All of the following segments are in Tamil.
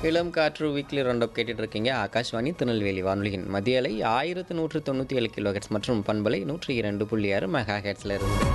இளம் காற்று வீக்லி ரவுண்டப் கேட்டுட்டு இருக்கீங்க ஆகாஷ்வாணி திருநெல்வேலி வானொலியின் மதிய அலை ஆயிரத்து நூற்று தொண்ணூற்றி ஏழு கிலோ ஹெட்ஸ் மற்றும் பண்பலை நூற்றி இரண்டு புள்ளி ஆறு மெகா ஹெட்ஸில் இருந்து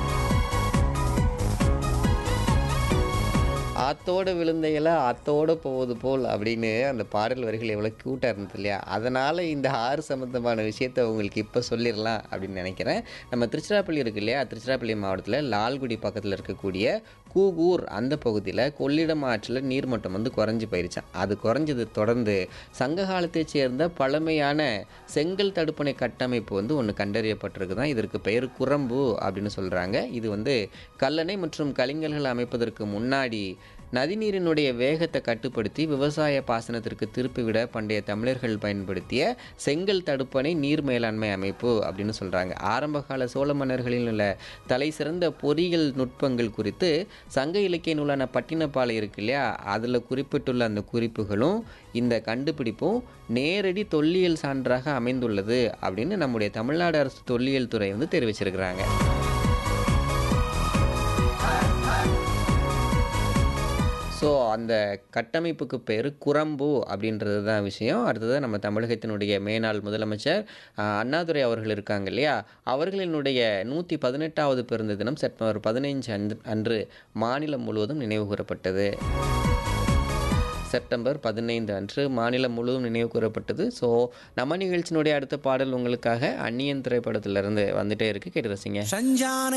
ஆத்தோட விழுந்த இலை ஆத்தோட போவது போல் அப்படின்னு அந்த பாடல் வரிகள் எவ்வளோ க்யூட்டாக இருந்தது இல்லையா அதனால் இந்த ஆறு சம்மந்தமான விஷயத்தை உங்களுக்கு இப்போ சொல்லிடலாம் அப்படின்னு நினைக்கிறேன் நம்ம திருச்சிராப்பள்ளி இருக்கு இல்லையா திருச்சிராப்பள்ளி மாவட்டத்தில் லால்குடி பக்கத்தில் இருக்கக்கூடிய கூகூர் அந்த பகுதியில் கொள்ளிடம் ஆற்றில் நீர்மட்டம் வந்து குறைஞ்சி போயிருச்சான் அது குறைஞ்சது தொடர்ந்து சங்க காலத்தைச் சேர்ந்த பழமையான செங்கல் தடுப்பணை கட்டமைப்பு வந்து ஒன்று கண்டறியப்பட்டிருக்கு தான் இதற்கு பெயர் குரம்பு அப்படின்னு சொல்கிறாங்க இது வந்து கல்லணை மற்றும் கலிங்கல்கள் அமைப்பதற்கு முன்னாடி நதிநீரினுடைய வேகத்தை கட்டுப்படுத்தி விவசாய பாசனத்திற்கு திருப்பிவிட பண்டைய தமிழர்கள் பயன்படுத்திய செங்கல் தடுப்பணை நீர் மேலாண்மை அமைப்பு அப்படின்னு சொல்கிறாங்க ஆரம்பகால சோழ மன்னர்களில் உள்ள தலை சிறந்த பொறியியல் நுட்பங்கள் குறித்து சங்க இலக்கிய நூலான பட்டினப்பாலை இருக்கு இல்லையா அதில் குறிப்பிட்டுள்ள அந்த குறிப்புகளும் இந்த கண்டுபிடிப்பும் நேரடி தொல்லியல் சான்றாக அமைந்துள்ளது அப்படின்னு நம்முடைய தமிழ்நாடு அரசு தொல்லியல் துறை வந்து தெரிவிச்சிருக்கிறாங்க ஸோ அந்த கட்டமைப்புக்கு பேர் குரம்பு அப்படின்றது தான் விஷயம் அடுத்தது நம்ம தமிழகத்தினுடைய மேனாள் முதலமைச்சர் ஆஹ், அண்ணாதுரை அவர்கள் இருக்காங்க இல்லையா அவர்களினுடைய நூற்றி பதினெட்டாவது பிறந்த தினம் செப்டம்பர் பதினைஞ்சு அன்று அன்று மாநிலம் முழுவதும் நினைவு கூறப்பட்டது செப்டம்பர் பதினைந்து அன்று மாநிலம் முழுவதும் நினைவு கூறப்பட்டது ஸோ நம்ம நிகழ்ச்சியினுடைய அடுத்த பாடல் உங்களுக்காக அந்நியன் திரைப்படத்திலிருந்து வந்துட்டே இருக்கு கேட்டு ரசிங்க சஞ்சான